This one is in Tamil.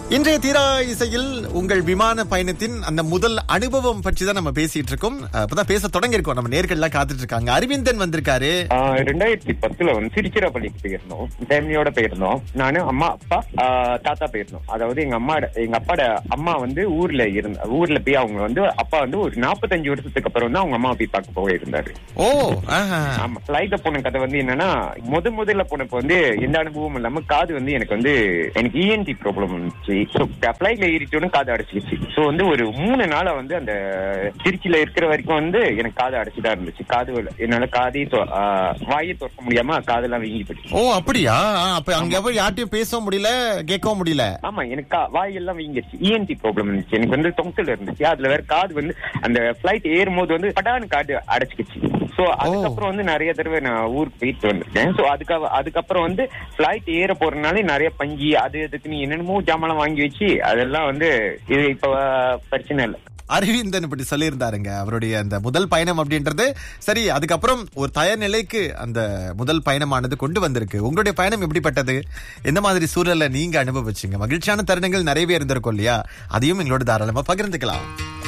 இன்றைய தீரா இசையில் உங்கள் விமான பயணத்தின் அந்த முதல் அனுபவம் பற்றி தான் நம்ம பேசிட்டு இருக்கோம் அஹ், இப்பதான் பேச தொடங்கி இருக்கோம் நம்ம நேர்கள்லாம் காத்துட்டு இருக்காங்க அரவிந்தன் வந்திருக்காரு ஆஹ் ரெண்டாயிரத்தி பத்துல வந்து திருச்சிராப்பள்ளிக்கு போயிருந்தோம் ஃபேமிலியோட போயிருந்தோம் நானு அம்மா அப்பா ஆஹ் தாத்தா போயிருந்தோம் அதாவது எங்க அம்மா எங்க அப்பாட அம்மா வந்து ஊர்ல இருந்த ஊர்ல போய் அவங்க வந்து அப்பா வந்து ஒரு நாற்பத்தஞ்சு வருஷத்துக்கு அப்புறம் வந்து அவங்க அம்மா போய் பார்க்க போக இருந்தாரு ஓ ஆஹா. ஆமா ஃபிளைட்ல போன கதை வந்து என்னன்னா முத முதல்ல போனப்ப வந்து எந்த அனுபவமும் இல்லாம காது வந்து எனக்கு வந்து எனக்கு இஎன்டி ப்ராப்ளம் இருந்துச்சு ஸோ ஃபிளைட்ல ஏறிட்டோன்னு காது அடைச்சிக்கிச்சு ஸோ வந்து ஒரு மூணு நாளா வந்து அந்த திருச்சியில இருக்கிற வரைக்கும் வந்து எனக்கு காது அடைச்சுதான் இருந்துச்சு காது வலி- என்னால காதே தொ- ஆஹ் வாயை திறக்க முடியாம காதெல்லாம் வீங்கி போயிடுச்சு ஓ அப்படியா ஆ, அப்ப அங்க போய் யார்ட்டையும் பேசவும் முடியல கேட்கவும் முடியல ஆமா எனக்கு கா- வாயெல்லாம் வீங்கிருச்சு இஎன்டி ப்ராப்ளம் இருந்துச்சு எனக்கு வந்து தொங்கல் இருந்துச்சு அதுல வேற காது வந்து அந்த ஃபிளைட் ஏறும்போது வந்து படான்னு காது அடைச்சிக்கிச்சு சோ அதுக்கப்புறம் வந்து நிறைய தடவை நான் ஊருக்கு போயிட்டு வந்திருக்கேன் சோ அதுக்கு அதுக்கப்புறம் வந்து ஃபிளைட் ஏற போறதுனால நிறைய பஞ்சி அது இதுக்கு நீ என்னென்னமோ ஜாமான் வாங்கி வச்சு அதெல்லாம் வந்து இது இப்ப பிரச்சனை இல்லை அரவிந்தன் இப்படி சொல்லியிருந்தாருங்க அவருடைய அந்த முதல் பயணம் அப்படின்றது சரி அதுக்கப்புறம் ஒரு தயார் நிலைக்கு அந்த முதல் பயணமானது கொண்டு வந்திருக்கு உங்களுடைய பயணம் எப்படிப்பட்டது எந்த மாதிரி சூழல்ல நீங்க அனுபவிச்சீங்க மகிழ்ச்சியான தருணங்கள் நிறையவே இருந்திருக்கும் இல்லையா அதையும் எங்களோட தாராளமா பகிர்ந்துக்கலாம்